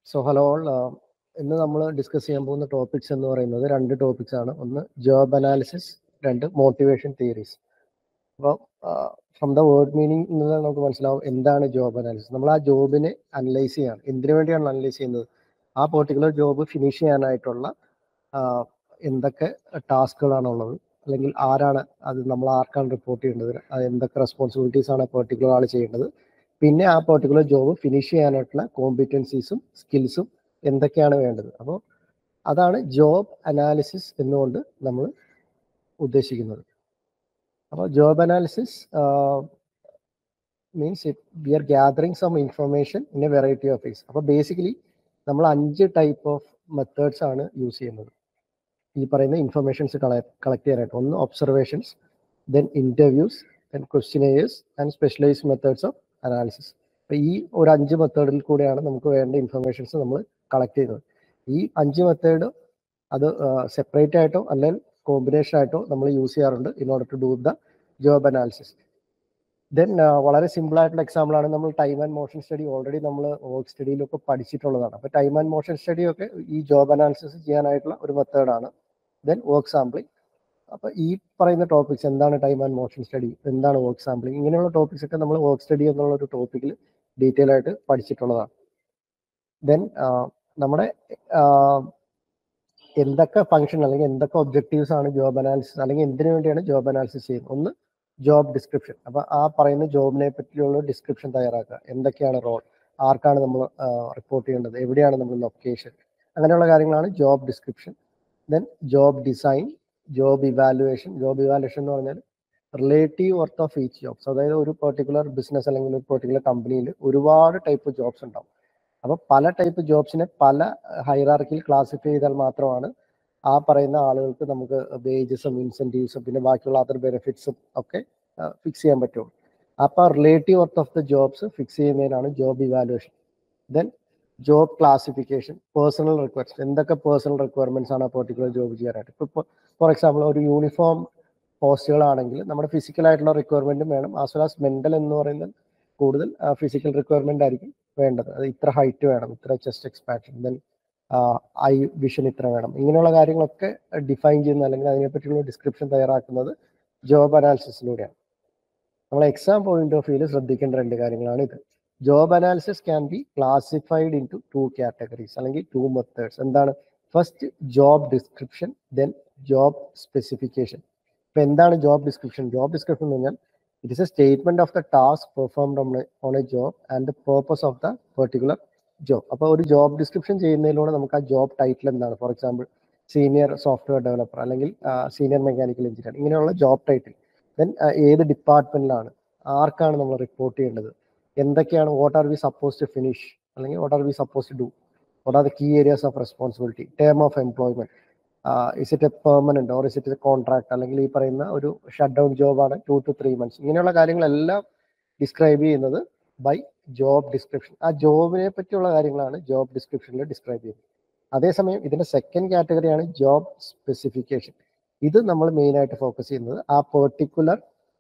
So hello all ഇന്ന് നമ്മൾ discuss ചെയ്യാൻ പോകുന്ന ടോപ്പിക്സ് എന്ന് പറയുന്നത് രണ്ട് ടോപ്പിക്സ് ആണ് ഒന്ന് ജോബ് അനാലിസിസ് രണ്ട് മോട്ടിവേഷൻ തിയറീസ് അപ്പോൾ ഫ്രം ദ വേർഡ് മീനിങ് നിന്ന് നമുക്ക് മനസ്സിലാവും എന്താണ് ജോബ് അനാലിസിസ് നമ്മൾ ആ ജോബിനെ അനലൈസ് ചെയ്യാണ് എന്തിനു വേണ്ടിയാണ് അനലൈസ് ചെയ്യുന്നത് ആ പെർട്ടിക്കുലർ ജോബ് ഫിനിഷ് ചെയ്യാനായിട്ടുള്ള ആ, എന്തൊക്കെ ടാസ്കുകളാണുള്ളത് അല്ലെങ്കിൽ ആരാണ് അത് നമ്മൾ ആർക്കാണ് റിപ്പോർട്ട് ചെയ്യേണ്ടത് അത് എന്തൊക്കെ റെസ്പോൺസിബിലിറ്റീസ് ആണ് പെർട്ടിക്കുലർ ആൾ ചെയ്യേണ്ടത് പിന്നെ ആ പെർട്ടിക്കുലർ ജോബ് ഫിനിഷ് ചെയ്യാനായിട്ടുള്ള കോമ്പിറ്റൻസീസും സ്കിൽസും എന്തൊക്കെയാണ് വേണ്ടത് അപ്പോൾ അതാണ് ജോബ് അനാലിസിസ് എന്നുകൊണ്ട് നമ്മൾ ഉദ്ദേശിക്കുന്നത് അപ്പോൾ job analysis means we are gathering some information in a variety of ways അപ്പോൾ ബേസിക്കലി നമ്മൾ അഞ്ച് ടൈപ്പ് ഓഫ് മെത്തേഡ്സ് ആണ് യൂസ് ചെയ്യുന്നത് ഈ പറയുന്ന ഇൻഫർമേഷൻസ് കളക്ട് ചെയ്യാനായിട്ട് ഒന്ന് observations then interviews then questionnaires and specialised methods of analysis അപ്പോൾ ഈ ഒരു അഞ്ച് മെത്തേഡിൽ കൂടെയാണ് നമുക്ക് വേണ്ട ഇൻഫർമേഷൻസ് നമ്മൾ കളക്ട് ചെയ്യുന്നത് ഈ അഞ്ച് മെത്തേഡ് അത് സെപ്പറേറ്റ് ആയിട്ടോ അല്ലെങ്കിൽ കോമ്പിനേഷൻ ആയിട്ടോ നമ്മൾ യൂസ് ചെയ്യാറുണ്ട് in order to do the job analysis then വളരെ സിമ്പിൾ ആയിട്ടുള്ള എക്സാമ്പിൾ ആണ് നമ്മൾ time and motion study already നമ്മൾ വർക്ക് സ്റ്റഡിയിലൊക്കെ പഠിച്ചിട്ടുള്ളതാണ് അപ്പോൾ ടൈം ആൻഡ് മോഷൻ സ്റ്റഡി ഒക്കെ ഈ ജോബ് അനാലിസിസ് ചെയ്യാനായിട്ടുള്ള ഒരു മെത്തേഡാണ് ദെൻ വർക്ക് സാമ്പിളിംഗ് അപ്പോൾ ഈ പറയുന്ന ടോപ്പിക്സ് എന്താണ് ടൈം ആൻഡ് മോഷൻ സ്റ്റഡി എന്താണ് വർക്ക് സാമ്പിളിംഗ് ഇങ്ങനെയുള്ള ടോപ്പിക്സ് ഒക്കെ നമ്മൾ വർക്ക് സ്റ്റഡി എന്നുള്ള ഒരു ടോപ്പിക്കിൽ ഡീറ്റെയിൽ ആയിട്ട് പഠിച്ചിട്ടുള്ളതാണ് ദെൻ നമ്മുടെ ആഹ്, എന്തൊക്കെ ഫംഗ്ഷൻ അല്ലെങ്കിൽ എന്തൊക്കെ ഒബ്ജക്റ്റീവ്സ് ആണ് ജോബ് അനാലിസിസ് അല്ലെങ്കിൽ എന്തിനു വേണ്ടിയാണ് ജോബ് അനാലിസിസ് ചെയ്യുന്നത് ഒന്ന് ജോബ് ഡിസ്ക്രിപ്ഷൻ അപ്പൊ ആ പറയുന്ന ജോബിനെ പറ്റിയുള്ള ഡിസ്ക്രിപ്ഷൻ തയ്യാറാക്കുക എന്തൊക്കെയാണ് റോൾ ആർക്കാണ് നമ്മൾ റിപ്പോർട്ട് ചെയ്യേണ്ടത് എവിടെയാണ് നമ്മൾ ലൊക്കേഷൻ അങ്ങനെയുള്ള കാര്യങ്ങളാണ് job description then job design job evaluation job evaluation എന്ന് പറഞ്ഞാൽ relative worth of each jobs അതായത് ഒരു പെർട്ടിക്കുലർ ബിസിനസ് അല്ലെങ്കിൽ ഒരു പെർട്ടിക്കുലർ കമ്പനിയിൽ ഒരുപാട് ടൈപ്പ് ജോബ്സ് ഉണ്ടാവും അപ്പോൾ പല ടൈപ്പ് ജോബ്സിനെ പല ഹൈറാർക്കിയിൽ ക്ലാസിഫൈ ചെയ്താൽ മാത്രമാണ് ആ പറയുന്ന ആളുകൾക്ക് നമുക്ക് വേജസും ഇൻസെൻറ്റീവ്സും പിന്നെ ബാക്കിയുള്ള അതർ ബെനിഫിറ്റ്സും ഒക്കെ ഫിക്സ് ചെയ്യാൻ പറ്റുള്ളൂ അപ്പോൾ relative worth of the jobs fix ചെയ്യുന്നതിനാണ് job evaluation then job classification personnel requirements എന്തൊക്കെ പേഴ്സണൽ റിക്വയർമെൻറ്റ്സ് ആണ് ആ പെർട്ടിക്കുലർ ജോബ് ചെയ്യാനായിട്ട് ഇപ്പോൾ ഫോർ എക്സാമ്പിൾ ഒരു യൂണിഫോം പോസ്റ്റുകളാണെങ്കിൽ നമ്മുടെ ഫിസിക്കൽ ആയിട്ടുള്ള റിക്വയർമെൻറ്റും വേണം ആസ് വെൽ ആസ് മെൻ്റൽ എന്ന് പറയുന്നത് കൂടുതൽ ഫിസിക്കൽ റിക്വയർമെൻ്റ് ആയിരിക്കും വേണ്ടത് അത് ഇത്ര ഹൈറ്റ് വേണം ഇത്ര chest expansion then eye vision ഇത്ര വേണം ഇങ്ങനെയുള്ള കാര്യങ്ങളൊക്കെ ഡിഫൈൻ ചെയ്യുന്ന അല്ലെങ്കിൽ അതിനെപ്പറ്റിയുള്ള ഡിസ്ക്രിപ്ഷൻ തയ്യാറാക്കുന്നത് ജോബ് അനാലിസിസിലൂടെയാണ് നമ്മൾ എക്സാം പോയിന്റ് ഓഫ് വ്യൂവിൽ ശ്രദ്ധിക്കേണ്ട രണ്ട് കാര്യങ്ങളാണ് ഇത് job analysis can be classified into two categories അല്ലെങ്കിൽ ടു മെത്തേഡ്സ് എന്താണ് first job description then job specification ഇപ്പൊ എന്താണ് ജോബ് ഡിസ്ക്രിപ്ഷൻ ജോബ് ഡിസ്ക്രിപ്ഷൻ എന്ന് പറഞ്ഞാൽ it is a statement of the task performed on a job and the purpose of the particular job അപ്പോൾ ഒരു job description ചെയ്യുന്നതിലൂടെ നമുക്ക് ആ ജോബ് ടൈറ്റിൽ എന്താണ് for example senior software developer അല്ലെങ്കിൽ senior mechanical engineer ഇങ്ങനെയുള്ള ജോബ് ടൈറ്റിൽ ദെൻ ഏത് ഡിപ്പാർട്ട്മെന്റിലാണ് ആർക്കാണ് നമ്മൾ റിപ്പോർട്ട് ചെയ്യേണ്ടത് എന്തൊക്കെയാണ് what are we suppose to finish അല്ലെങ്കിൽ what are we suppose to do what are the key areas of responsibility term of employment is it a permanent or is it a contract അല്ലെങ്കിൽ ഈ പറയുന്ന ഒരു shut down ജോബാണ് two to three months ഇങ്ങനെയുള്ള കാര്യങ്ങളെല്ലാം describe ചെയ്യുന്നത് by job description ആ ജോബിനെ പറ്റിയുള്ള കാര്യങ്ങളാണ് ജോബ് ഡിസ്ക്രിപ്ഷനിൽ ഡിസ്ക്രൈബ് ചെയ്യുന്നത് അതേസമയം ഇതിന്റെ സെക്കൻഡ് കാറ്റഗറിയാണ് ജോബ് സ്പെസിഫിക്കേഷൻ ഇത് നമ്മൾ മെയിൻ ആയിട്ട് ഫോക്കസ് ചെയ്യുന്നത് ആ particular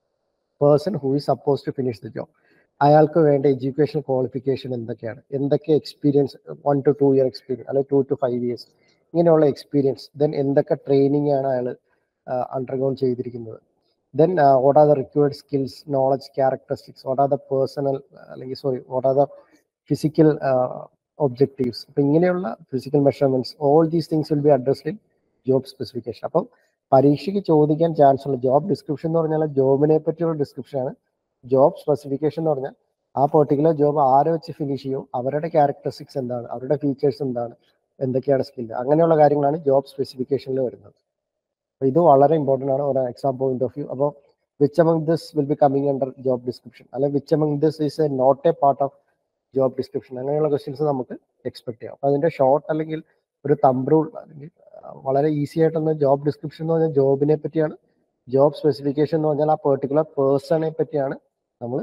person who is suppose to finish the job അയാൾക്ക് വേണ്ട എഡ്യൂക്കേഷൻ ക്വാളിഫിക്കേഷൻ എന്തൊക്കെയാണ് എന്തൊക്കെ experience one to two year experience അല്ലെങ്കിൽ ടു ടു ഫൈവ് ഇയേഴ്സ് ഇങ്ങനെയുള്ള എക്സ്പീരിയൻസ് ദെൻ എന്തൊക്കെ ട്രെയിനിങ് ആണ് അയാൾ അണ്ടർഗോൺ ചെയ്തിരിക്കുന്നത് then what are the required skills knowledge characteristics what are the personal അല്ലെങ്കിൽ sorry what are the physical objectives അപ്പം ഇങ്ങനെയുള്ള physical measurements all these things will be addressed in job specification അപ്പം പരീക്ഷയ്ക്ക് ചോദിക്കാൻ chance ഉള്ള job description എന്ന് പറഞ്ഞാൽ ജോബിനെ പറ്റിയുള്ള ഡിസ്ക്രിപ്ഷൻ ആണ് ജോബ് സ്പെസിഫിക്കേഷൻ എന്ന് പറഞ്ഞാൽ ആ പെർട്ടിക്കുലർ ജോബ് ആരെ വെച്ച് ഫിനിഷ് ചെയ്യും അവരുടെ ക്യാരക്ടറിസ്റ്റിക്സ് എന്താണ് അവരുടെ ഫീച്ചേഴ്സ് എന്താണ് എന്തൊക്കെയാണ് സ്കില്ല് അങ്ങനെയുള്ള കാര്യങ്ങളാണ് ജോബ് സ്പെസിഫിക്കേഷനിൽ വരുന്നത് അപ്പോൾ ഇത് വളരെ ഇമ്പോർട്ടൻ്റ് ആണ് ഒരു എക്സാം പോയിന്റ് ഓഫ് വ്യൂ അപ്പോൾ which among this will be coming under job description അല്ലെങ്കിൽ which among this is a not a part of job description അങ്ങനെയുള്ള ക്വസ്റ്റ്യൻസ് നമുക്ക് എക്സ്പെക്ട് ചെയ്യാം അപ്പോൾ അതിന്റെ ഷോർട്ട് അല്ലെങ്കിൽ ഒരു തമ്പ് റൂൾ അല്ലെങ്കിൽ ആ, വളരെ ഈസി ആയിട്ടൊന്ന് ജോബ് ഡിസ്ക്രിപ്ഷൻ എന്ന് പറഞ്ഞാൽ ജോബിനെ പറ്റിയാണ് ജോബ് സ്പെസിഫിക്കേഷൻ എന്ന് പറഞ്ഞാൽ ആ പെർട്ടിക്കുലർ പേഴ്സണെ പറ്റിയാണ് നമ്മൾ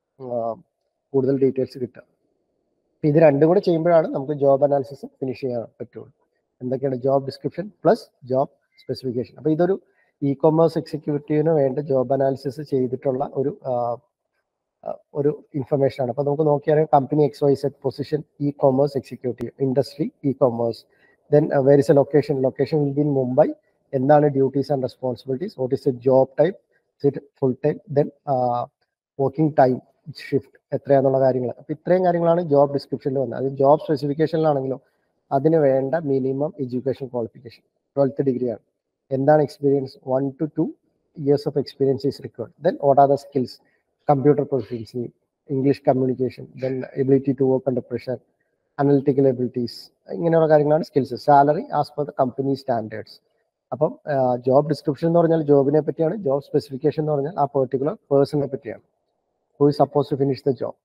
കൂടുതൽ ഡീറ്റെയിൽസ് കിട്ടുക അപ്പൊ ഇത് രണ്ടും കൂടെ ചെയ്യുമ്പോഴാണ് നമുക്ക് ജോബ് അനാലിസിസ് ഫിനിഷ് ചെയ്യാൻ പറ്റുള്ളൂ എന്തൊക്കെയാണ് job description plus job specification അപ്പൊ ഇതൊരു ഇ കൊമേഴ്സ് എക്സിക്യൂട്ടീവിന് വേണ്ട ജോബ് അനാലിസിസ് ചെയ്തിട്ടുള്ള ഒരു ഒരു ഇൻഫർമേഷൻ ആണ് അപ്പൊ നമുക്ക് നോക്കിയാൽ company X Y set position E commerce executive industry E commerce then where is a location location will be in Mumbai എന്താണ് duties and responsibilities what is a job type it full time then working time shift എത്രയാന്നുള്ള കാര്യങ്ങൾ അപ്പൊ ഇത്രയും കാര്യങ്ങളാണ് job ഡിസ്ക്രിപ്ഷനിൽ വന്നത് അത് job സ്പെസിഫിക്കേഷനിലാണെങ്കിലും അതിന് വേണ്ട minimum education qualification twelfth degree ആണ് എന്താണ് experience one to two years of experience is required then what are the skills computer proficiency English communication then ability to work under pressure analytical abilities ഇങ്ങനെയുള്ള കാര്യങ്ങളാണ് skills salary as per the company standards അപ്പം job description എന്ന് പറഞ്ഞാൽ ജോബിനെ പറ്റിയാണ് job specification എന്ന് പറഞ്ഞാൽ ആ particular പേഴ്സണിനെ പറ്റിയാണ് who is suppose to finish the job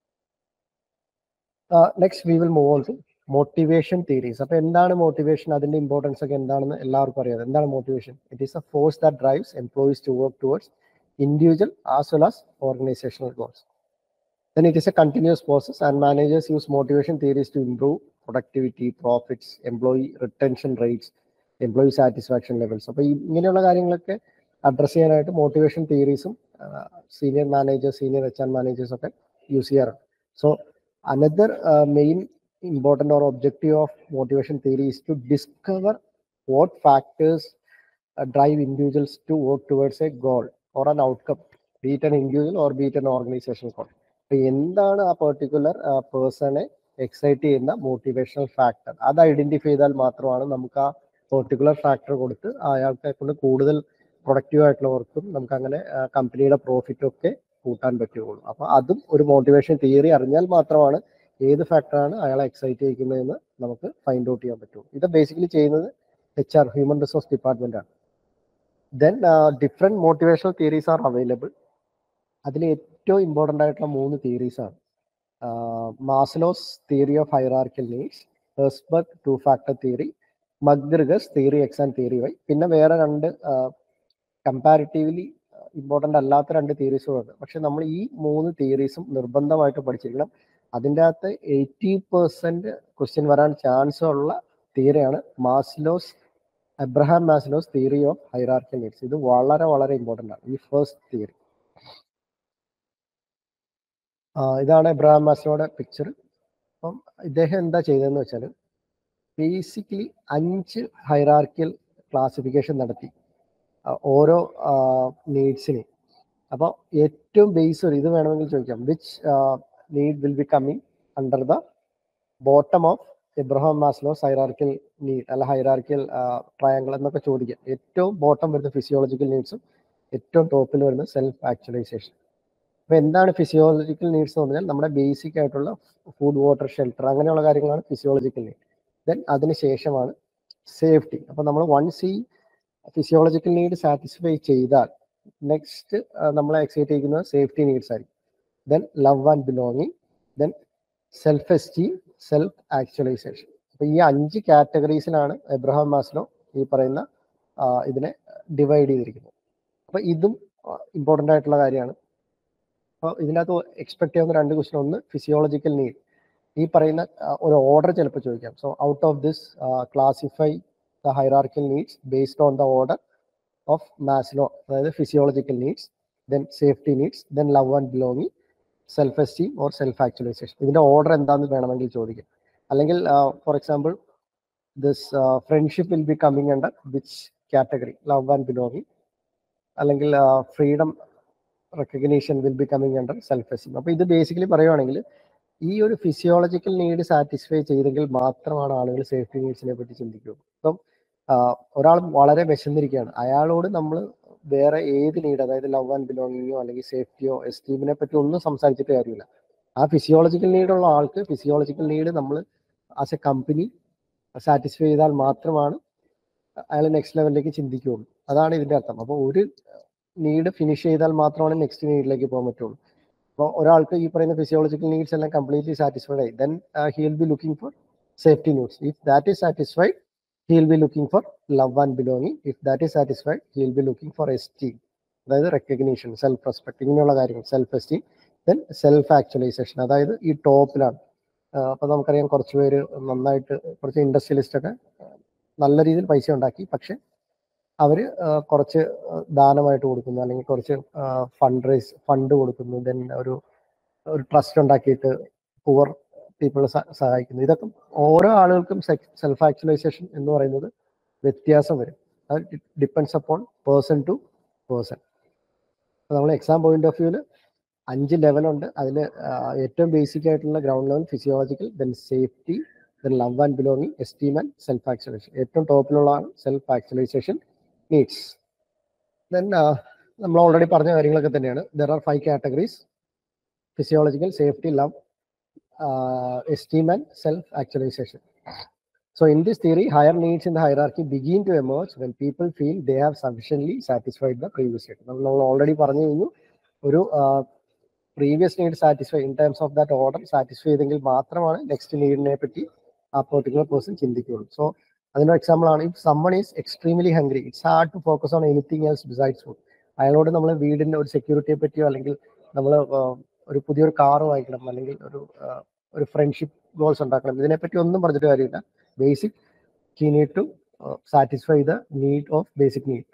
next we will move on to motivation theories അപ്പൊ എന്താണ് മോട്ടിവേഷൻ അതിന്റെ ഇമ്പോർട്ടൻസ് ഒക്കെ എന്താണെന്ന് എല്ലാവർക്കും അറിയാം എന്താണ് motivation it is a force that drives employees to work towards individual as well as organisational goals then it is a continuous process and managers use motivation theories to improve productivity profits employee retention rates employee satisfaction levels അപ്പോൾ ഇങ്ങനെയുള്ള കാര്യങ്ങളൊക്കെ address ചെയ്യാനായിട്ട് motivation തിയറീസും senior managers senior H R managers ഒക്കെ use ചെയ്യാറുണ്ട് so another main important or objective of motivation theory is to discover what factors uh, drive individuals to work towards a goal or an outcome be it an individual or be it an organizational goal അപ്പൊ എന്താണ് ആ particular പേഴ്സണെ excite ചെയ്യുന്ന motivational factor അത് identify ചെയ്താൽ മാത്രമാണ് നമുക്ക് ആ പെർട്ടിക്കുലർ ഫാക്ടർ കൊടുത്ത് അയാൾക്കെ കൊണ്ട് കൂടുതൽ പ്രൊഡക്റ്റീവ് ആയിട്ടുള്ള വർക്കും നമുക്ക് അങ്ങനെ കമ്പനിയുടെ പ്രോഫിറ്റും ഒക്കെ കൂട്ടാൻ പറ്റുകയുള്ളൂ അപ്പൊ അതും ഒരു മോട്ടിവേഷൻ തിയറി അറിഞ്ഞാൽ മാത്രമാണ് ഏത് ഫാക്ടറാണ് അയാളെ എക്സൈറ്റ് ചെയ്യിക്കുന്നതെന്ന് നമുക്ക് ഫൈൻഡ് ഔട്ട് ചെയ്യാൻ പറ്റുള്ളൂ ഇത് ബേസിക്കലി ചെയ്യുന്നത് H R human resource department ആണ് then different motivational theories are available അതിൽ ഏറ്റവും ഇമ്പോർട്ടൻ്റ് ആയിട്ടുള്ള മൂന്ന് തിയറീസ് ആണ് Maslow's theory of hierarchical needs Herzberg two factor theory McGregor's theory X and theory Y പിന്നെ വേറെ രണ്ട് കമ്പാരിറ്റീവ്ലി ഇമ്പോർട്ടൻ്റ് അല്ലാത്ത രണ്ട് തിയറീസും ഉണ്ട് പക്ഷെ നമ്മൾ ഈ മൂന്ന് തിയറീസും നിർബന്ധമായിട്ട് പഠിച്ചിരിക്കണം അതിൻ്റെ അകത്ത് എയ്റ്റി പെർസെൻറ്റ് ക്വസ്റ്റ്യൻ വരാൻ ചാൻസ് ഉള്ള തിയറിയാണ് Maslow's Abraham Maslow's theory of hierarchical needs ഇത് വളരെ വളരെ ഇമ്പോർട്ടൻ്റ് ആണ് ഈ ഫസ്റ്റ് തിയറി ഇതാണ് എബ്രഹാം മാസ്ലോയുടെ പിക്ചർ അപ്പം ഇദ്ദേഹം എന്താ ചെയ്തതെന്ന് വെച്ചാൽ ബേസിക്കലി അഞ്ച് ഹൈറാർക്കിയൽ ക്ലാസിഫിക്കേഷൻ നടത്തി ഓരോ നീഡ്സിനെ അപ്പോൾ ഏറ്റവും ബേസ് ഒരു ഇത് വേണമെങ്കിൽ ചോദിക്കാം which need will be coming under the bottom of Abraham Maslow's hierarchical need അല്ല ഹൈറാർക്കിയൽ ട്രയാങ്കിൾ എന്നൊക്കെ ചോദിക്കാം ഏറ്റവും ബോട്ടം വരുന്ന ഫിസിയോളജിക്കൽ നീഡ്സും ഏറ്റവും ടോപ്പിൽ വരുന്ന സെൽഫ് ആക്ച്വലൈസേഷൻ അപ്പൊ എന്താണ് ഫിസിയോളജിക്കൽ നീഡ്സ് എന്ന് പറഞ്ഞാൽ നമ്മുടെ ബേസിക് ആയിട്ടുള്ള ഫുഡ് വാട്ടർ ഷെൽട്ടർ അങ്ങനെയുള്ള കാര്യങ്ങളാണ് ഫിസിയോളജിക്കൽ നീഡ് ദെൻ അതിന് ശേഷമാണ് സേഫ്റ്റി അപ്പൊ നമ്മൾ വൺസ് ഈ ഫിസിയോളജിക്കൽ നീഡ് സാറ്റിസ്ഫൈ ചെയ്താൽ നെക്സ്റ്റ് നമ്മളെ എക്സൈറ്റ് ചെയ്യുന്നത് സേഫ്റ്റി നീഡ്സ് ആയിരിക്കും then love and belonging then self esteem self actualisation അപ്പൊ ഈ അഞ്ച് കാറ്റഗറീസിലാണ് എബ്രഹാം മാസ്ലോ ഈ പറയുന്ന ഇതിനെ ഡിവൈഡ് ചെയ്തിരിക്കുന്നത് അപ്പൊ ഇതും ഇമ്പോർട്ടൻ്റ് ആയിട്ടുള്ള കാര്യമാണ് അപ്പോൾ ഇതിനകത്ത് എക്സ്പെക്ട് ചെയ്യാവുന്ന രണ്ട് ക്വസ്റ്റൻ ഒന്ന് ഫിസിയോളജിക്കൽ നീഡ് ഈ പറയുന്ന ഒരു ഓർഡർ ചിലപ്പോൾ ചോദിക്കാം so out of this classify the hierarchical needs based on the order of Maslow അതായത് physiological needs then safety needs then love and belonging self esteem or self actualisation ഇതിന്റെ order എന്താണെന്ന് വേണമെങ്കിൽ ചോദിക്കാം അല്ലെങ്കിൽ for example this friendship will be coming under which category love and belonging അല്ലെങ്കിൽ freedom recognition will be coming under self esteem അപ്പോൾ ഇത് basically പറയുവാണെങ്കിൽ ഈ ഒരു ഫിസിയോളജിക്കൽ നീഡ് സാറ്റിസ്ഫൈ ചെയ്തെങ്കിൽ മാത്രമാണ് ആളുകൾ സേഫ്റ്റി നീഡ്സിനെ പറ്റി ചിന്തിക്കുക അപ്പം ഒരാൾ വളരെ വിശന്നിരിക്കുകയാണ് അയാളോട് നമ്മൾ വേറെ ഏത് നീഡ് അതായത് ലവ് ആൻഡ് ബിലോങ്ങിങ്ങോ അല്ലെങ്കിൽ സേഫ്റ്റിയോ എസ്റ്റീമിനെ പറ്റി ഒന്നും സംസാരിച്ചിട്ട് കാര്യമില്ല ആ ഫിസിയോളജിക്കൽ നീഡുള്ള ആൾക്ക് ഫിസിയോളജിക്കൽ നീഡ് നമ്മൾ ആസ് എ കമ്പനി സാറ്റിസ്ഫൈ ചെയ്താൽ മാത്രമാണ് അയാൾ നെക്സ്റ്റ് ലെവലിലേക്ക് ചിന്തിക്കുകയുള്ളൂ അതാണ് ഇതിന്റെ അർത്ഥം അപ്പോൾ ഒരു നീഡ് ഫിനിഷ് ചെയ്താൽ മാത്രമാണ് നെക്സ്റ്റ് നീഡിലേക്ക് പോകാൻ പറ്റുള്ളൂ അപ്പോൾ ഒരാൾക്ക് ഈ പറയുന്ന ഫിസിയോളജിക്കൽ നീഡ്സ് എല്ലാം കംപ്ലീറ്റ്ലി സാറ്റിസ്ഫൈഡ് ആയി then he will be looking for safety needs if that is satisfied he will be looking for love and belonging if that is satisfied he will be looking for esteem അതായത് recognition self respect ഇങ്ങനെയുള്ള കാര്യങ്ങൾ self esteem then self actualisation അതായത് ഈ ടോപ്പിലാണ് അപ്പോൾ നമുക്കറിയാം കുറച്ച് പേര് നന്നായിട്ട് കുറച്ച് ഇൻഡസ്ട്രിയലിസ്റ്റ് ഒക്കെ നല്ല രീതിയിൽ പൈസ ഉണ്ടാക്കി പക്ഷെ അവർ കുറച്ച് ദാനമായിട്ട് കൊടുക്കുന്നു അല്ലെങ്കിൽ കുറച്ച് ഫണ്ട് റൈസ് ഫണ്ട് കൊടുക്കുന്നു ദെൻ ഒരു ഒരു ട്രസ്റ്റ് ഉണ്ടാക്കിയിട്ട് പുവർ പീപ്പിളെ സഹായിക്കുന്നു ഇതൊക്കെ ഓരോ ആളുകൾക്കും സെൽഫ് ആക്ച്വലൈസേഷൻ എന്ന് പറയുന്നത് വ്യത്യാസം വരും അത് depends upon person to person നമ്മൾ എക്സാം പോയിന്റ് ഓഫ് വ്യൂവിൽ അഞ്ച് ലെവലുണ്ട് അതിൽ ഏറ്റവും ബേസിക് ആയിട്ടുള്ള ground level physiological then safety then love and belonging esteem and self actualisation ഏറ്റവും ടോപ്പിലുള്ളതാണ് സെൽഫ് ആക്ച്വലൈസേഷൻ നീഡ്സ് ദെൻ നമ്മൾ ഓൾറെഡി പറഞ്ഞ കാര്യങ്ങളൊക്കെ തന്നെയാണ് there are five categories physiological safety love esteem and self-actualization. So in this theory, higher needs in the hierarchy begin to emerge when people feel they have sufficiently satisfied the previous need. നമ്മൾ already പറഞ്ഞു കഴിഞ്ഞു ഒരു previous need satisfy in terms of that order satisfy ചെയ്തെങ്കിൽ മാത്രമാണ് next നീഡിനെ പറ്റി ആ particular person ചിന്തിക്കുകയുള്ളൂ സോ അതിനൊരു എക്സാമ്പിൾ ആണ് if someone is extremely hungry it's hard to focus on anything else besides food അയാളോട് നമ്മൾ വീടിന്റെ ഒരു സെക്യൂരിറ്റിയെ പറ്റിയോ അല്ലെങ്കിൽ നമ്മൾ ഒരു പുതിയൊരു കാർ വാങ്ങിക്കണം അല്ലെങ്കിൽ ഒരു ഒരു ഫ്രണ്ട്ഷിപ്പ് ഗോൾസ് ഉണ്ടാക്കണം ഇതിനെപ്പറ്റി ഒന്നും പറഞ്ഞിട്ട് കാര്യമില്ല basic he need to satisfy the need of basic need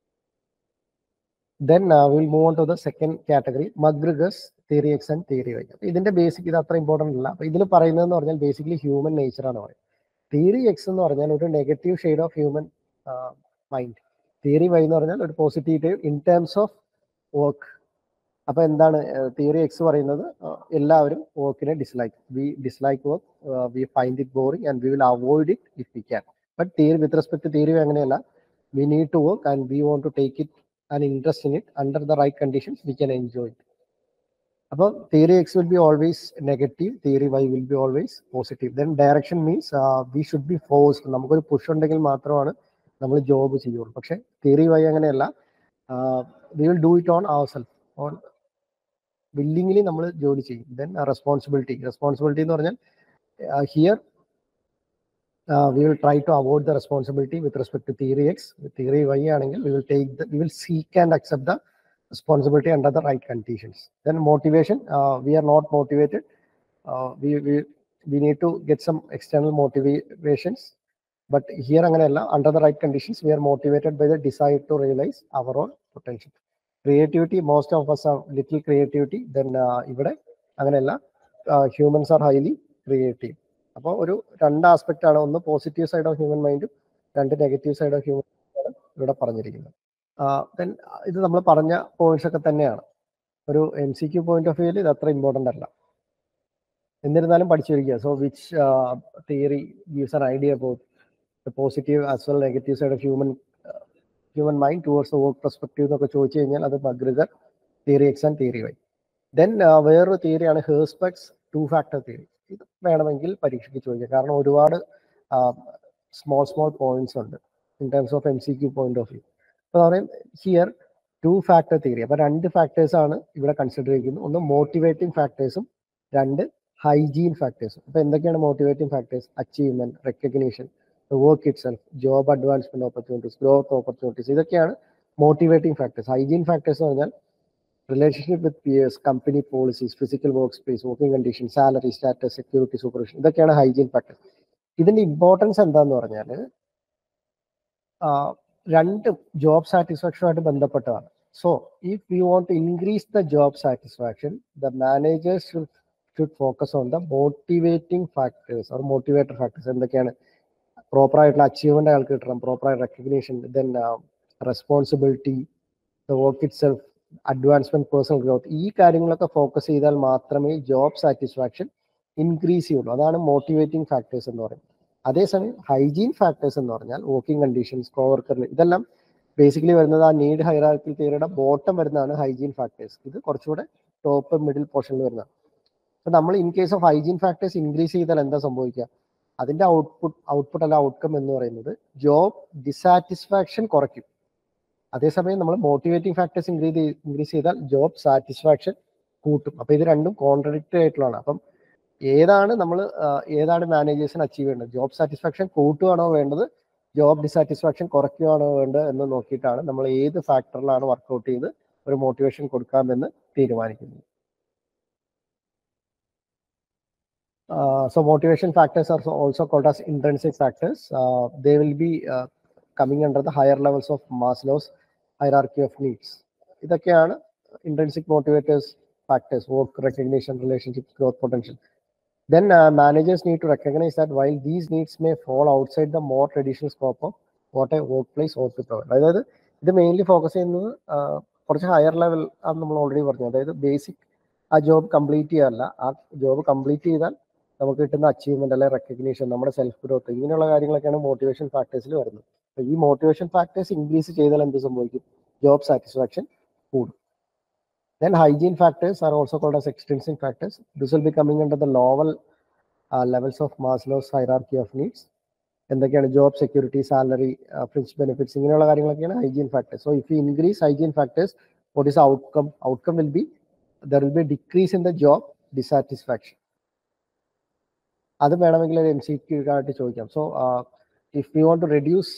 then will move on to the second category McGregor's theory X and theory Y ഇതിന്റെ ബേസിക് ഇത് അത്ര ഇമ്പോർട്ടൻ്റ് അല്ല അപ്പൊ ഇതിൽ പറയുന്നതെന്ന് പറഞ്ഞാൽ ബേസിക്കലി ഹ്യൂമൻ നേച്ചർ ആണ് പറയുന്നത് തിയറി എക്സ് എന്ന് പറഞ്ഞാൽ ഒരു negative shade of human mind theory Y എന്ന് പറഞ്ഞാൽ ഒരു positive in terms of work അപ്പൊ എന്താണ് തിയറി എക്സ് പറയുന്നത് എല്ലാവരും വർക്കിനെ dislike we dislike work we find it boring and we will avoid it if we can but theory with respect theory അങ്ങനെയല്ല we need to work and we want to take it and interest in it under the right conditions we can enjoy it അപ്പോൾ theory X will be always negative theory Y will be always positive then direction means we should be forced നമുക്കൊരു push ഉണ്ടെങ്കിൽ മാത്രമാണ് നമ്മൾ job ചെയ്യുള്ളൂ പക്ഷേ theory Y അങ്ങനെയല്ല we will do it on our self on willingly നമ്മൾ ജോലി ചെയ്യും ദെൻ റെസ്പോൺസിബിലിറ്റി റെസ്പോൺസിബിലിറ്റി എന്ന് പറഞ്ഞാൽ here we will try to avoid the responsibility with respect to theory X theory Y ആണെങ്കിൽ we will take the we will seek and accept the responsibility under the right conditions. Then motivation, uh, we are not motivated. Uh, we, we, we need to get some external motivations. But here അങ്ങനെയല്ല under the right conditions, we are motivated by the desire to realize our own potential. Creativity, most of us have little creativity. Then uh, ഇവിടെ അങ്ങനെയല്ല humans are highly creative അപ്പോൾ ഒരു രണ്ട് aspect ആണ് ഒന്ന് positive side of human മൈൻഡും രണ്ട് negative side of human ആണ് ഇവിടെ പറഞ്ഞിരിക്കുന്നത് ദെൻ ഇത് നമ്മൾ പറഞ്ഞ പോയിന്റ്സ് ഒക്കെ തന്നെയാണ് ഒരു M C Q point of വ്യൂവിൽ ഇത് അത്ര ഇമ്പോർട്ടൻ്റ് അല്ല എന്നിരുന്നാലും പഠിച്ചിരിക്കുക so which theory gives an idea about the positive as well negative side of human human mind towards the work perspective എന്നൊക്കെ ചോദിച്ചു കഴിഞ്ഞാൽ അത് McGregor theory X and theory Y then വേറൊരു തിയറിയാണ് ഹേഴ്സ്പെക്സ് ടു ഫാക്ടർ തിയറി ഇത് വേണമെങ്കിൽ പരീക്ഷയ്ക്ക് ചോദിക്കാം കാരണം ഒരുപാട് സ്മോൾ സ്മോൾ പോയിന്റ്സ് ഉണ്ട് in terms of M C Q point of view അപ്പോൾ പറയും ഹിയർ ടു ഫാക്ടർ തിയറി അപ്പോൾ രണ്ട് ഫാക്ടേഴ്സ് ആണ് ഇവിടെ കൺസിഡർ ചെയ്യുന്നത് ഒന്ന് മോട്ടിവേറ്റിംഗ് ഫാക്ടേഴ്സും രണ്ട് ഹൈജീൻ ഫാക്ടേഴ്സും അപ്പോൾ എന്തൊക്കെയാണ് motivating factors achievement recognition work it self job advancement opportunities growth opportunities ഇതൊക്കെയാണ് മോട്ടിവേറ്റിംഗ് ഫാക്ടേഴ്സ് ഹൈജീൻ ഫാക്ടേഴ്സ് എന്ന് പറഞ്ഞാൽ relationship with peers company policies physical work space working condition salary status security supervision ഇതൊക്കെയാണ് hygiene factors ഇതിന്റെ importance എന്താന്ന് പറഞ്ഞാൽ രണ്ടും job സാറ്റിസ്ഫാക്ഷനുമായിട്ട് ബന്ധപ്പെട്ടതാണ് so if you want to increase the job satisfaction the managers should focus on the motivating factors or motivator factors എന്തൊക്കെയാണ് proper ആയിട്ടുള്ള achievement അയാൾക്ക് കിട്ടണം പ്രോപ്പർ ആയിട്ട് recognition then responsibility the work it self advancement personal growth ഈ കാര്യങ്ങളൊക്കെ focus ചെയ്താൽ മാത്രമേ job satisfaction increase ചെയ്യുള്ളൂ അതാണ് മോട്ടിവേറ്റിംഗ് ഫാക്ടേഴ്സ് എന്ന് പറയുന്നത് അതേസമയം ഹൈജീൻ ഫാക്ടേഴ്സ് എന്ന് പറഞ്ഞാൽ വർക്കിംഗ് കണ്ടീഷൻസ് കോവർക്കർ ഇതെല്ലാം ബേസിക്കലി വരുന്നത് ആ നീഡ് ഹൈറാർക്കി തിയറിയുടെ ബോട്ടം വരുന്നതാണ് ഹൈജീൻ ഫാക്ടേഴ്സ് ഇത് കുറച്ചുകൂടെ ടോപ്പ് മിഡിൽ പോർഷനിൽ വരുന്നതാണ് അപ്പൊ നമ്മൾ in case of hygiene factors increase ചെയ്താൽ എന്താ സംഭവിക്കുക അതിന്റെ ഔട്ട്പുട്ട് ഔട്ട്പുട്ട് അല്ല ഔട്ട്കം എന്ന് പറയുന്നത് ജോബ് ഡിസാറ്റിസ്ഫാക്ഷൻ കുറയ്ക്കും അതേസമയം നമ്മൾ മോട്ടിവേറ്റിംഗ് ഫാക്ടേഴ്സ് ഇൻക്രീസ് ഇൻക്രീസ് ചെയ്താൽ ജോബ് സാറ്റിസ്ഫാക്ഷൻ കൂട്ടും അപ്പൊ ഇത് രണ്ടും കോൺട്രഡിക്റ്ററി ആയിട്ടുള്ളതാണ് അപ്പം ഏതാണ് നമ്മൾ ഏതാണ് മാനേജേഴ്സിന് അച്ചീവ് ചെയ്യേണ്ടത് ജോബ് സാറ്റിസ്ഫാക്ഷൻ കൂട്ടുകയാണോ വേണ്ടത് ജോബ് ഡിസാറ്റിസ്ഫാക്ഷൻ കുറയ്ക്കുകയാണോ വേണ്ടത് എന്ന് നോക്കിയിട്ടാണ് നമ്മൾ ഏത് ഫാക്ടറിലാണ് വർക്ക്ഔട്ട് ചെയ്ത് ഒരു മോട്ടിവേഷൻ കൊടുക്കാമെന്ന് തീരുമാനിക്കുന്നത് so motivation factors are also called as intrinsic factors uh, they will be uh, coming under the higher levels of maslow's hierarchy of needs ഇതൊക്കെയാണ് intrinsic motivators factors work recognition relationships growth potential then uh, managers need to recognize that while these needs may fall outside the more traditional scope of what a workplace ought to provide അതായത് ഇത് mainly focus ചെയ്യുന്നത് ആ, കുറച്ച് higher level ആണ് നമ്മൾ already പറഞ്ഞു അതായത് basic ആ ജോബ് കംപ്ലീറ്റ് ചെയ്യാനല്ല ആ ജോബ് കംപ്ലീറ്റ് ചെയ്താൽ നമുക്ക് കിട്ടുന്ന അച്ചീവ്മെന്റ് അല്ലെ റെക്കഗ്നീഷൻ നമ്മുടെ സെൽഫ് ഗ്രോത്ത് ഇങ്ങനെയുള്ള കാര്യങ്ങളൊക്കെയാണ് മോട്ടിവേഷൻ ഫാക്ടേഴ്സിൽ വരുന്നത് അപ്പൊ ഈ മോട്ടിവേഷൻ ഫാക്ടേഴ്സ് ഇൻക്രീസ് ചെയ്താൽ എന്ത് സംഭവിക്കും ജോബ് സാറ്റിസ്ഫാക്ഷൻ കൂടും Then hygiene factors are also called as extrinsic factors. This will be coming under the lower uh, levels of Maslow's hierarchy of needs. എന്തൊക്കെയാണ് job security salary fringe benefits ഇങ്ങനെയുള്ള കാര്യങ്ങളൊക്കെയാണ് hygiene factors so if you increase hygiene factors what is outcome outcome will be there will be decrease in the job dissatisfaction അത് വേണമെങ്കിൽ ഒരു M C Q ആയിട്ട് ചോദിക്കാം so if you want to reduce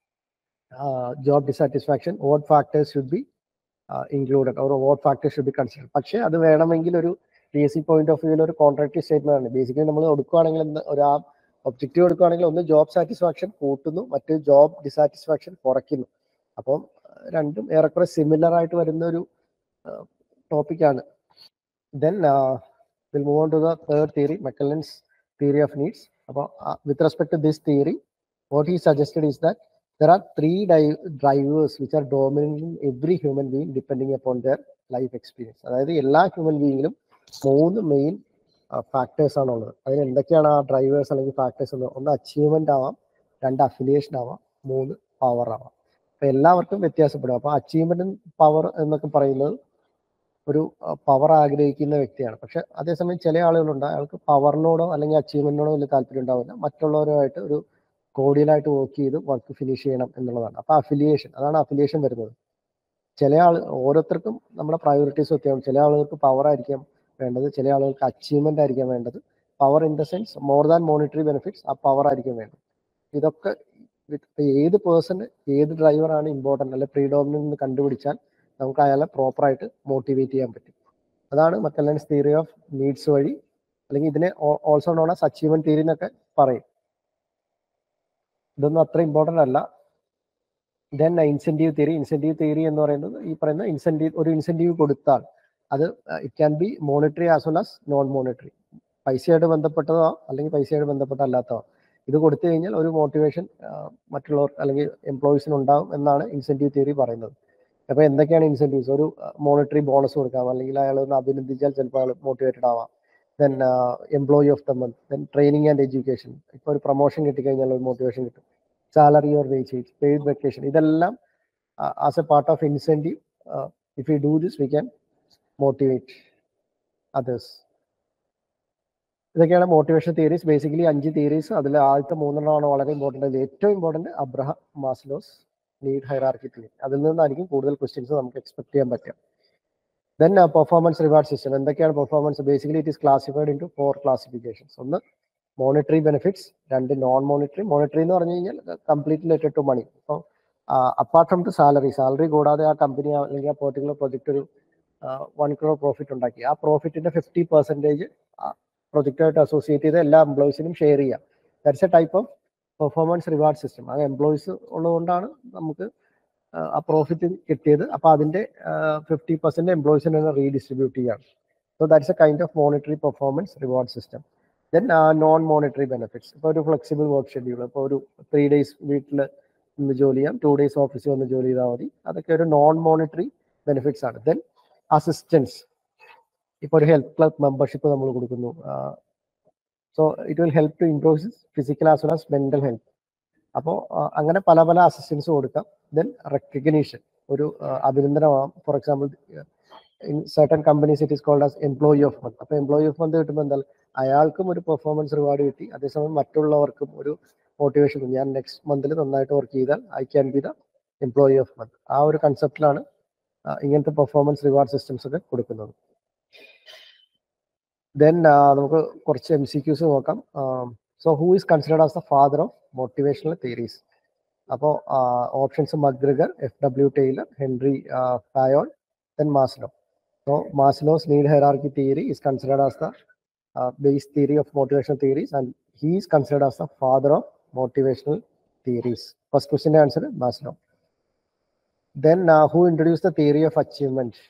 job dissatisfaction what factors should be included or what factor should be consider പക്ഷേ അത് വേണമെങ്കിൽ ഒരു P S C point of വ്യൂവിൽ ഒരു കോൺട്രാക്റ്റീവ് സ്റ്റേറ്റ്മെന്റ് ആണ് ബേസിക്കലി നമ്മൾ കൊടുക്കുകയാണെങ്കിൽ എന്ത് ഒരു ആ ഒബ്ജക്റ്റീവ് എടുക്കുകയാണെങ്കിൽ ഒന്ന് ജോബ് സാറ്റിസ്ഫാക്ഷൻ കൂട്ടുന്നു മറ്റ് ജോബ് ഡിസാറ്റിസ്ഫാക്ഷൻ കുറയ്ക്കുന്നു അപ്പം അഹ് രണ്ടും ഏറെക്കുറെ സിമിലർ ആയിട്ട് വരുന്ന ഒരു ടോപ്പിക്കാണ് then will move on to the third theory McClelland's theory of needs അപ്പോൾ with respect to this theory what he suggested is that there are three di- drivers which are dominant in every human being depending upon their life experience അതായത് എല്ലാ human ബീയിങ്ങിലും മൂന്ന് main factors ആണ് ഉള്ളത് അതിന് എന്തൊക്കെയാണ് ആ drivers അല്ലെങ്കിൽ factors എന്ന് ഒന്ന് അച്ചീവ്മെന്റ് ആവാം രണ്ട് അഫിലിയേഷൻ ആവാം മൂന്ന് പവർ ആവാം അപ്പൊ എല്ലാവർക്കും വ്യത്യാസപ്പെടും അപ്പൊ അച്ചീവ്മെന്റും പവർ എന്നൊക്കെ പറയുന്നത് ഒരു പവർ ആഗ്രഹിക്കുന്ന വ്യക്തിയാണ് പക്ഷെ അതേസമയം ചില ആളുകളുണ്ട് അയാൾക്ക് പവറിനോടോ അല്ലെങ്കിൽ അച്ചീവ്മെന്റിനോടോ വലിയ താല്പര്യം ഉണ്ടാവില്ല മറ്റുള്ളവരുമായിട്ട് ഒരു കോഡിയലായിട്ട് വർക്ക് ചെയ്ത് വർക്ക് ഫിനിഷ് ചെയ്യണം എന്നുള്ളതാണ് അപ്പൊ അഫിലിയേഷൻ അതാണ് അഫിലിയേഷൻ വരുന്നത് ചില ആൾ ഓരോരുത്തർക്കും നമ്മുടെ പ്രയോറിറ്റീസ് വ്യത്യാസം ചില ആളുകൾക്ക് പവർ ആയിരിക്കാം വേണ്ടത് ചില ആളുകൾക്ക് അച്ചീവ്മെന്റ് ആയിരിക്കാം വേണ്ടത് power in the sense more than monetary benefits ആ പവർ ആയിരിക്കും വേണ്ടത് ഇതൊക്കെ with- ഇപ്പൊ ഏത് പേഴ്സണ് ഏത് ഡ്രൈവറാണ് ഇമ്പോർട്ടൻ്റ് അല്ലെ പ്രീഡോമിനൻ്റ് എന്ന് കണ്ടുപിടിച്ചാൽ നമുക്ക് അയാളെ പ്രോപ്പറായിട്ട് മോട്ടിവേറ്റ് ചെയ്യാൻ പറ്റും അതാണ് മക്കല്ലൻസ് തിയറി ഓഫ് നീഡ്സ് വഴി അല്ലെങ്കിൽ ഇതിനെ also known as achievement theory എന്നൊക്കെ പറയും ഇതൊന്നും അത്ര ഇമ്പോർട്ടൻ്റ് അല്ല then incentive theory incentive theory എന്ന് പറയുന്നത് ഈ പറയുന്ന ഇൻസെന്റീവ് ഒരു ഇൻസെന്റീവ് കൊടുത്താൽ അത് it can be monetary as well as non monetary പൈസയായിട്ട് ബന്ധപ്പെട്ടതോ അല്ലെങ്കിൽ പൈസയായിട്ട് ബന്ധപ്പെട്ടല്ലാത്തതോ ഇത് കൊടുത്തു കഴിഞ്ഞാൽ ഒരു മോട്ടിവേഷൻ മറ്റുള്ളവർ അല്ലെങ്കിൽ എംപ്ലോയീസിന് ഉണ്ടാവും എന്നാണ് ഇൻസെന്റീവ് തിയറി പറയുന്നത് അപ്പൊ എന്തൊക്കെയാണ് ഇൻസെന്റീവ്സ് ഒരു മോണിറ്ററി ബോണസ് കൊടുക്കാം അല്ലെങ്കിൽ അയാൾ ഒന്ന് അഭിനന്ദിച്ചാൽ ചിലപ്പോൾ അയാൾ മോട്ടിവേറ്റഡ് ആവാം then employee of the month then training and education ഇപ്പോൾ ഒരു പ്രൊമോഷൻ കിട്ടിക്കഴിഞ്ഞാൽ ഒരു മോട്ടിവേഷൻ കിട്ടും salary or wages paid vacation ഇതെല്ലാം as a part of incentive if you do this we can motivate others ഇതൊക്കെയാണ് മോട്ടിവേഷൻ തിയറീസ് ബേസിക്കലി അഞ്ച് theories അതിൽ ആദ്യത്തെ മൂന്നെണ്ണമാണ് വളരെ ഇമ്പോർട്ടൻ്റ് അതിൽ ഏറ്റവും important Abraham Maslow's need hierarchy theory അതിൽ നിന്നായിരിക്കും കൂടുതൽ ക്വസ്റ്റ്യൻസ് നമുക്ക് എക്സ്പെക്ട് ചെയ്യാൻ പറ്റുക ദെൻ പെർഫോമൻസ് റിവാർഡ് സിസ്റ്റം എന്തൊക്കെയാണ് performance basically it is classified into four classifications ഒന്ന് മോണിറ്ററി ബെനിഫിറ്റ്സ് രണ്ട് നോൺ മോണിറ്ററി മോണിറ്ററി എന്ന് പറഞ്ഞു കഴിഞ്ഞാൽ കംപ്ലീറ്റ് റിലേറ്റഡ് ടു മണി അപ്പോൾ apart from to salary salary കൂടാതെ ആ കമ്പനി അല്ലെങ്കിൽ ആ പെർട്ടിക്കുലർ പ്രൊജക്ട് ഒരു വൺ ക്രോർ പ്രോഫിറ്റ് ഉണ്ടാക്കി ആ പ്രോഫിറ്റിന്റെ ഫിഫ്റ്റി പെർസെൻറ്റേജ് പ്രൊജക്റ്റായിട്ട് അസോസിയേറ്റ് ചെയ്ത് എല്ലാ എംപ്ലോയീസിനും ഷെയർ ചെയ്യാം that's a type of performance reward system ആ എംപ്ലോയീസ് ഉള്ളതുകൊണ്ടാണ് നമുക്ക് ആ, ആ പ്രോഫിറ്റ് കിട്ടിയത് അപ്പൊ അതിന്റെ ഫിഫ്റ്റി പെർസെന്റ് എംപ്ലോയീസിന് തന്നെ റീഡിസ്ട്രിബ്യൂട്ട് ചെയ്യാം so that's a kind of monetary performance reward system then non monetary benefits ഇപ്പോൾ ഒരു ഫ്ലെക്സിബിൾ വർക്ക് ഷെഡ്യൂൾ ഇപ്പോൾ ഒരു ത്രീ ഡേയ്സ് വീട്ടിൽ നിന്ന് ജോലി ചെയ്യാം ടു ഡേയ്സ് ഓഫീസിൽ വന്ന് ജോലി ചെയ്താൽ മതി അതൊക്കെ ഒരു നോൺ മോണിറ്ററി ബെനിഫിറ്റ്സ് ആണ് ദെൻ അസിസ്റ്റൻസ് ഇപ്പോൾ ഒരു ഹെൽത്ത് ക്ലബ് മെമ്പർഷിപ്പ് നമ്മൾ കൊടുക്കുന്നു so it will help to improve physical as well as mental health അപ്പോൾ അങ്ങനെ പല പല അസിസ്റ്റൻസ് കൊടുക്കാം ദെൻ റെക്കഗ്നീഷൻ ഒരു ആ, അഭിനന്ദനമാവാം for example in certain companies it is called as employee of month അപ്പോൾ എംപ്ലോയി ഓഫ് മന്ത് കിട്ടുമ്പോൾ എന്താ അയാൾക്കും ഒരു പെർഫോമൻസ് റിവാർഡ് കിട്ടി അതേസമയം മറ്റുള്ളവർക്കും ഒരു മോട്ടിവേഷൻ ഞാൻ നെക്സ്റ്റ് മന്തിൽ നന്നായിട്ട് വർക്ക് ചെയ്താൽ I can be the employee of month ആ ഒരു കൺസെപ്റ്റിലാണ് ഇങ്ങനത്തെ പെർഫോമൻസ് റിവാർഡ് സിസ്റ്റംസ് ഒക്കെ കൊടുക്കുന്നത് ദെൻ നമുക്ക് കുറച്ച് എം സി ക്യൂസ് നോക്കാം so who is considered as the father of motivational theories അപ്പോൾ options McGregor F W Taylor Henry Fayol then Maslow so Maslow's need hierarchy theory is considered as the base theory of motivational theories and he is considered as the father of motivational theories first ക്വസ്റ്റിന്റെ answer Maslow then who introduce the theory of achievement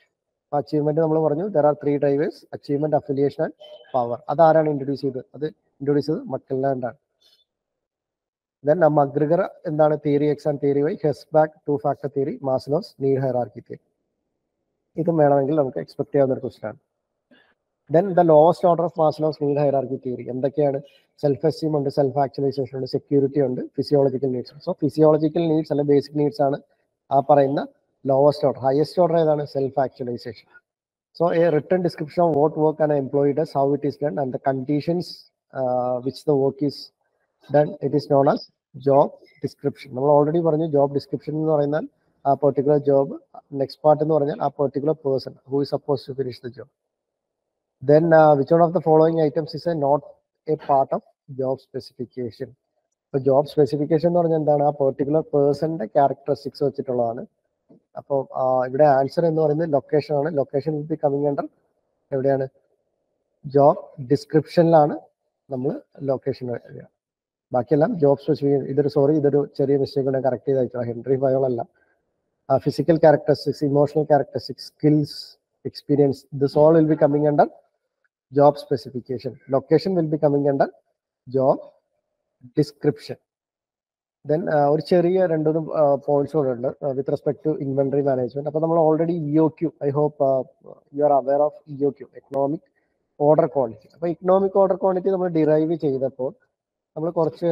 achievement നമ്മൾ പറഞ്ഞു there are three drivers achievement affiliation and power അതാരാണ് introduce ചെയ്തത് അത് introduce ചെയ്തത് McClelland ആണ് then McGregor എന്താണ് theory X and theory Y Herzberg's two factor theory Maslow's need hierarchy theory ഇതും വേണമെങ്കിൽ നമുക്ക് എക്സ്പെക്ട് ചെയ്യാവുന്ന ഒരു ക്വസ്റ്റൻ ആണ് then the lowest order of Maslow's need hierarchy theory എന്തൊക്കെയാണ് സെൽഫ് എസ്റ്റീം ഉണ്ട് സെൽഫ് ആക്ച്വലൈസേഷൻ ഉണ്ട് സെക്യൂരിറ്റി ഉണ്ട് physiological needs so physiological needs അല്ലെങ്കിൽ ബേസിക് നീഡ്സ് ആണ് ആ പറയുന്ന ലോവസ്റ്റ് ഓർഡർ ഹയസ്റ്റ് ഓർഡർ ഏതാണ് self actualization so a written description of what work and employee does how it is done and the conditions which the work is done it is known as job description നമ്മൾ already പറഞ്ഞു job description എന്ന് പറയുന്നാൽ ആ particular job next part എന്ന് പറഞ്ഞാൽ ആ particular person who is suppose to finish the job then which one of the following items is a not a part of job specification ഇപ്പൊ job specification എന്ന് പറഞ്ഞാൽ എന്താണ് ആ പെർട്ടിക്കുലർ പേഴ്സണിന്റെ ക്യാരക്ടറിസ്റ്റിക്സ് വെച്ചിട്ടുള്ളതാണ് അപ്പോൾ ഇവിടെ ആൻസർ എന്ന് പറയുന്നത് ലൊക്കേഷൻ ആണ് location will be coming under എവിടെയാണ് ജോബ് ഡിസ്ക്രിപ്ഷനിലാണ് നമ്മൾ ലൊക്കേഷൻ ബാക്കിയെല്ലാം ജോബ് സ്പെസിഫിക്കേഷൻ ഇതൊരു സോറി ഇതൊരു ചെറിയ മിസ്റ്റേക്ക് കൂടെ കറക്റ്റ് ചെയ്ത് അയച്ചു ഹെൻറി ഫയോൾ അല്ല physical characteristics emotional characteristics skills experience this all will be coming under job specification. Location will be coming under job description. ദെൻ ഒരു ചെറിയ രണ്ട് മൂന്ന് പോയിന്റ്സ് കൂടെ ഉണ്ട് with respect to inventory management അപ്പോൾ നമ്മൾ already E O Q I hope you are aware of E O Q economic order quantity അപ്പോൾ ഇക്കണോമിക് ഓർഡർ ക്വാണ്ടിറ്റി നമ്മൾ ഡിറൈവ് ചെയ്തപ്പോൾ നമ്മൾ കുറച്ച്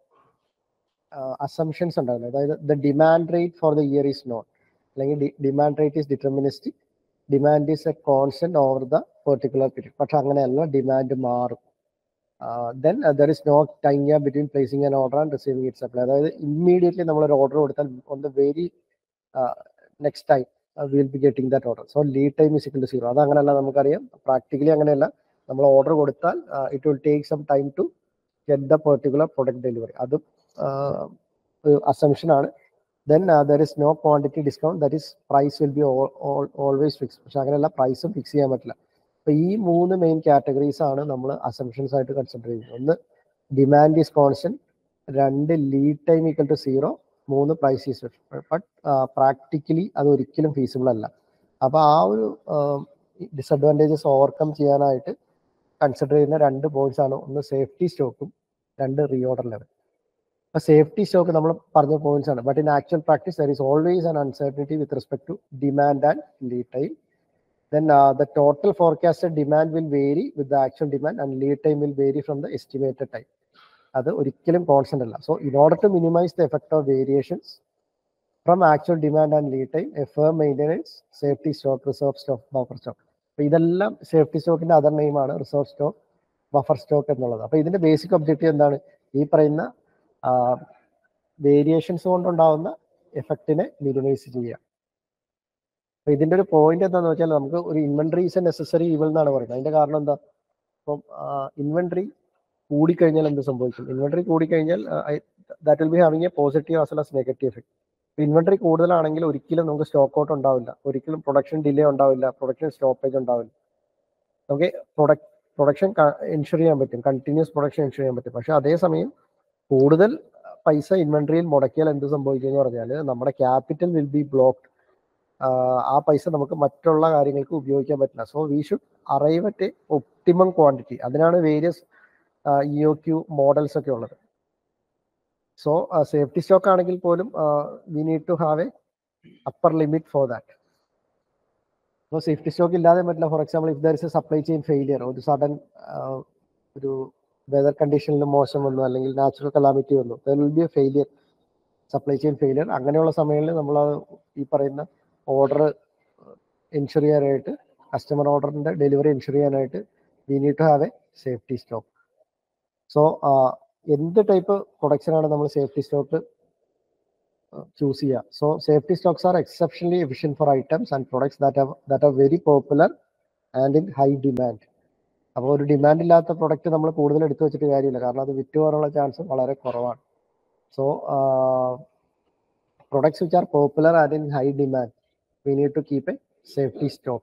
അസംഷൻസ് ഉണ്ടായിരുന്നു അതായത് the demand rate for the year is not അല്ലെങ്കിൽ demand rate is deterministic demand is a constant over the particular period പക്ഷെ അങ്ങനെയല്ല ഡിമാൻഡ് മാറും then there is no time gap between placing an order and receiving it supply അതായത് immediately നമ്മൾ ഒരു order കൊടുത്താൽ on the very next time will be getting that order so lead time is equal to zero അത് അങ്ങനെയല്ല നമുക്കറിയാം practically അങ്ങനെയല്ല നമ്മൾ order കൊടുത്താൽ it will take some time to get the particular product delivery അതും ഒരു assumption ആണ് then there is no quantity discount that is price will be always fix പക്ഷെ അങ്ങനെയല്ല പ്രൈസും ഫിക്സ് ചെയ്യാൻ പറ്റില്ല അപ്പൊ ഈ മൂന്ന് മെയിൻ കാറ്റഗറീസ് ആണ് നമ്മൾ അസംഷൻസ് ആയിട്ട് കൺസിഡർ ചെയ്യുന്നത് ഒന്ന് ഡിമാൻഡ് ഈസ് കോൺസ്റ്റന്റ് രണ്ട് lead time equal to zero മൂന്ന് പ്രൈസ് ഈസ് ബട്ട് പ്രാക്ടിക്കലി അത് ഒരിക്കലും ഫീസിബിൾ അല്ല അപ്പൊ ആ ഒരു ഡിസഡ്വാൻറ്റേജസ് ഓവർകം ചെയ്യാനായിട്ട് കൺസിഡർ ചെയ്യുന്ന രണ്ട് പോയിന്റ്സ് ആണ് ഒന്ന് സേഫ്റ്റി സ്റ്റോക്കും രണ്ട് റീഓർഡർ ലെവൽ അപ്പൊ സേഫ്റ്റി സ്റ്റോക്ക് നമ്മൾ പറഞ്ഞ പോയിന്റ്സ് ആണ് but in actual practice there is always an uncertainty with respect to demand and lead time then uh, the total forecasted demand will vary with the actual demand and lead time will vary from the estimated time അത് ഒരിക്കലും constant അല്ല so in order to minimize the effect of variations from actual demand and lead time a firm maintenance safety stock reserve stock buffer stock അപ്പൊ ഇതെല്ലാം safety സ്റ്റോക്കിന്റെ other നെയിമാണ് reserve stock buffer stock എന്നുള്ളത് അപ്പൊ ഇതിന്റെ basic objective എന്താണ് ഈ പറയുന്ന വേരിയേഷൻസ് കൊണ്ടുണ്ടാവുന്ന എഫക്റ്റിനെ മിനിമൈസ് ചെയ്യുക അപ്പൊ ഇതിന്റെ ഒരു പോയിന്റ് എന്താണെന്ന് വെച്ചാൽ നമുക്ക് ഒരു inventory is a necessary evil എന്നാണ് പറയുന്നത് അതിന്റെ കാരണം എന്താ ഇപ്പം ഇൻവെന്ററി കൂടിക്കഴിഞ്ഞാൽ എന്ത് സംഭവിക്കും ഇൻവെന്ററി കൂടിക്കഴിഞ്ഞാൽ that will be having a positive as well as negative effect inventory കൂടുതലാണെങ്കിൽ ഒരിക്കലും നമുക്ക് സ്റ്റോക്ക് ഔട്ട് ഉണ്ടാവില്ല ഒരിക്കലും പ്രൊഡക്ഷൻ ഡിലേ ഉണ്ടാവില്ല പ്രൊഡക്ഷൻ സ്റ്റോപ്പേജ് ഉണ്ടാവില്ല നമുക്ക് പ്രൊഡക്ട് പ്രൊഡക്ഷൻ എൻഷുർ ചെയ്യാൻ പറ്റും കണ്ടിന്യൂസ് പ്രൊഡക്ഷൻ എൻഷുർ ചെയ്യാൻ പറ്റും പക്ഷെ അതേസമയം കൂടുതൽ പൈസ ഇൻവെന്ററിയിൽ മുടക്കിയാൽ എന്ത് സംഭവിക്കും എന്ന് പറഞ്ഞാൽ നമ്മുടെ ക്യാപിറ്റൽ വിൽ ബി ബ്ലോക്ക്ഡ് ആ പൈസ നമുക്ക് മറ്റുള്ള കാര്യങ്ങൾക്ക് ഉപയോഗിക്കാൻ പറ്റില്ല so we should arrive at a optimum quantity അതിനാണ് various E O Q models ഒക്കെ ഉള്ളത് സോ സേഫ്റ്റി സ്റ്റോക്ക് ആണെങ്കിൽ പോലും we need to have a upper limit for that അപ്പോൾ സേഫ്റ്റി സ്റ്റോക്ക് ഇല്ലാതെ പറ്റില്ല for example if there is a supply chain failure ഒരു sudden ഒരു വെതർ കണ്ടീഷനിൽ മോശം വന്നു അല്ലെങ്കിൽ നാച്ചുറൽ കലാമിറ്റി വന്നു there will be a failure supply chain failure അങ്ങനെയുള്ള സമയങ്ങളിൽ നമ്മൾ ഈ പറയുന്ന ഓർഡർ എൻഷുർ ചെയ്യാനായിട്ട് കസ്റ്റമർ ഓർഡറിന്റെ ഡെലിവറി എൻഷുർ ചെയ്യാനായിട്ട് we need to have a safety stock so എന്ത് ടൈപ്പ് പ്രൊഡക്ഷൻ ആണ് നമ്മൾ സേഫ്റ്റി സ്റ്റോക്ക് ചൂസ് ചെയ്യുക so safety stocks are exceptionally efficient for items and products that that are very popular and in high demand അപ്പോൾ ഒരു demand ഇല്ലാത്ത product നമ്മൾ കൂടുതൽ എടുത്തു വെച്ചിട്ട് കാര്യമില്ല കാരണം അത് വിറ്റ് പോകാനുള്ള ചാൻസ് വളരെ കുറവാണ് so products which are popular and in high demand we need to keep a safety stock.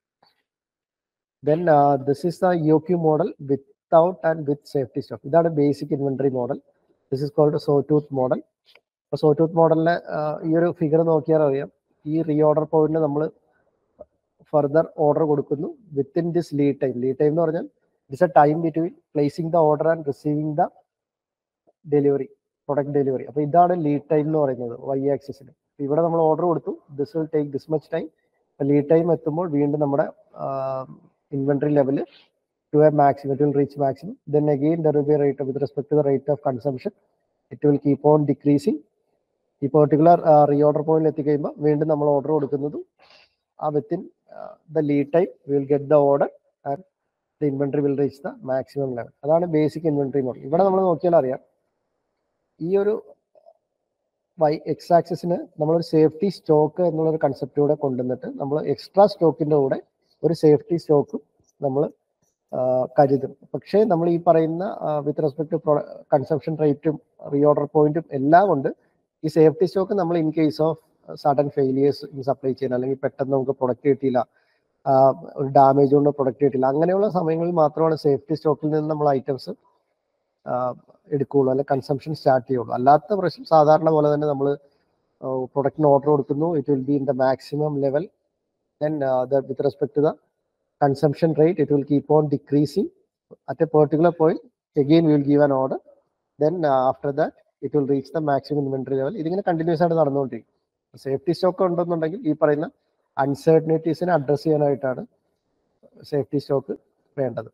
Then uh, this is the EOQ model without and with safety stock. ഇതാണ് basic inventory model this is called saw tooth model അപ്പോൾ saw tooth മോഡലിലെ ഈ ഒരു figure നോക്കിയാൽ അറിയാം ഈ re reorder പോയിന്റിൽ നമ്മൾ ഫർദർ ഓർഡർ കൊടുക്കുന്നു within this lead time lead time എന്ന് പറഞ്ഞാൽ it's a time between placing the order and receiving the delivery product delivery അപ്പോൾ ഇതാണ് ലീഡ് ടൈം എന്ന് പറയുന്നത് വൈ ആക്സിസിൽ ഇവിടെ നമ്മൾ ഓർഡർ കൊടുത്തു this will take this much time lead time എത്തുമ്പോൾ വീണ്ടും നമ്മുടെ inventory level to a maximum it will reach maximum then again there will be rate with respect to the rate of consumption it will keep on decreasing ഈ particular reorder പോയിന്റിൽ എത്തിക്കഴിയുമ്പോൾ വീണ്ടും നമ്മൾ order കൊടുക്കുന്നതും ആ within the lead time will get the order and the inventory will reach the maximum level അതാണ് basic inventory model ഇവിടെ നമ്മൾ നോക്കിയാൽ അറിയാം ഈ ഒരു വൈ എക്സ് ആക്സിസിന് നമ്മളൊരു സേഫ്റ്റി സ്റ്റോക്ക് എന്നുള്ളൊരു കൺസെപ്റ്റ് കൂടെ കൊണ്ടുവന്നിട്ട് നമ്മൾ എക്സ്ട്രാ സ്റ്റോക്കിന്റെ കൂടെ ഒരു സേഫ്റ്റി സ്റ്റോക്കും നമ്മൾ കരുതും പക്ഷേ നമ്മൾ ഈ പറയുന്ന വിത്ത് റെസ്പെക്ട് ടു കൺസംഷൻ റേറ്റും റീഓർഡർ പോയിന്റും എല്ലാം കൊണ്ട് ഈ സേഫ്റ്റി സ്റ്റോക്ക് നമ്മൾ in case of sudden failures in supply chain അല്ലെങ്കിൽ പെട്ടെന്ന് നമുക്ക് പ്രൊഡക്റ്റ് കിട്ടിയില്ല ഒരു ഡാമേജ് കൊണ്ട് പ്രൊഡക്റ്റ് കിട്ടില്ല അങ്ങനെയുള്ള സമയങ്ങളിൽ മാത്രമാണ് സേഫ്റ്റി സ്റ്റോക്കിൽ നിന്ന് നമ്മൾ ഐറ്റംസ് എടുക്കുകയുള്ളൂ അല്ലെങ്കിൽ കൺസംഷൻ സ്റ്റാർട്ട് ചെയ്യുള്ളൂ അല്ലാത്ത പ്രശ്നം സാധാരണ പോലെ തന്നെ നമ്മൾ പ്രൊഡക്റ്റിന് ഓർഡർ കൊടുക്കുന്നു it will be in the maximum level then with respect to the consumption rate it will keep on decreasing at a particular point again will give an order then after that it will reach the maximum inventory level ഇതിങ്ങനെ continuous ആയിട്ട് നടന്നുകൊണ്ടിരിക്കും safety stock ഉണ്ടെന്നുണ്ടെങ്കിൽ ഈ പറയുന്ന അൺസർട്ടനിറ്റീസിനെ address ചെയ്യാനായിട്ടാണ് safety stock വേണ്ടത്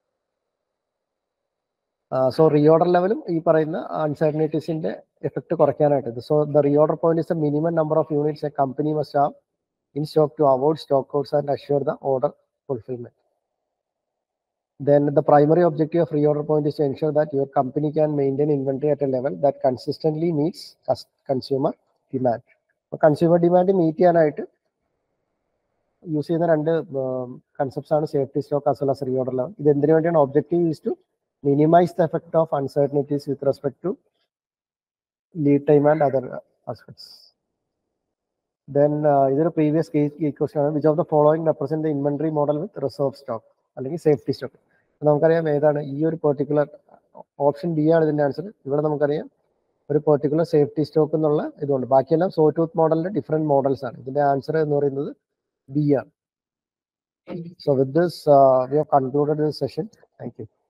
so reorder ലെവലും ഈ പറയുന്ന അൺസർട്ടനിറ്റീസിന്റെ എഫക്ട് കുറയ്ക്കാനായിട്ട് so the reorder point is the minimum number of units a company must have in stock to avoid stock outs and assure the order fulfillment. Then the primary objective of reorder point is to ensure that your company can maintain inventory at a level that consistently meets consumer demand. അപ്പോൾ consumer demand meet ചെയ്യാനായിട്ട് use ചെയ്യുന്ന രണ്ട് concepts ആണ് safety stock as well as reorder level ഇത് എന്തിനു വേണ്ടിയാണ് objective is to minimize the effect of uncertainties with respect to lead time and other aspects then ഇതൊരു previous case question ആണ് which of the following represent the inventory model with reserve stock അല്ലെങ്കിൽ safety stock നമുക്കറിയാം ഏതാണ് ഈ ഒരു particular option B ആണ് ഇതിന്റെ answer ഇവിടെ നമുക്കറിയാം ഒരു പെർട്ടിക്കുലർ സേഫ്റ്റി സ്റ്റോക്ക് എന്നുള്ള ഇതുണ്ട് ബാക്കിയെല്ലാം സോ ടൂത്ത് മോഡലിന്റെ ഡിഫറെന്റ് മോഡൽസ് ആണ് ഇതിന്റെ ആൻസർ എന്ന് പറയുന്നത് ബി ആണ് so with this we have concluded this session thank U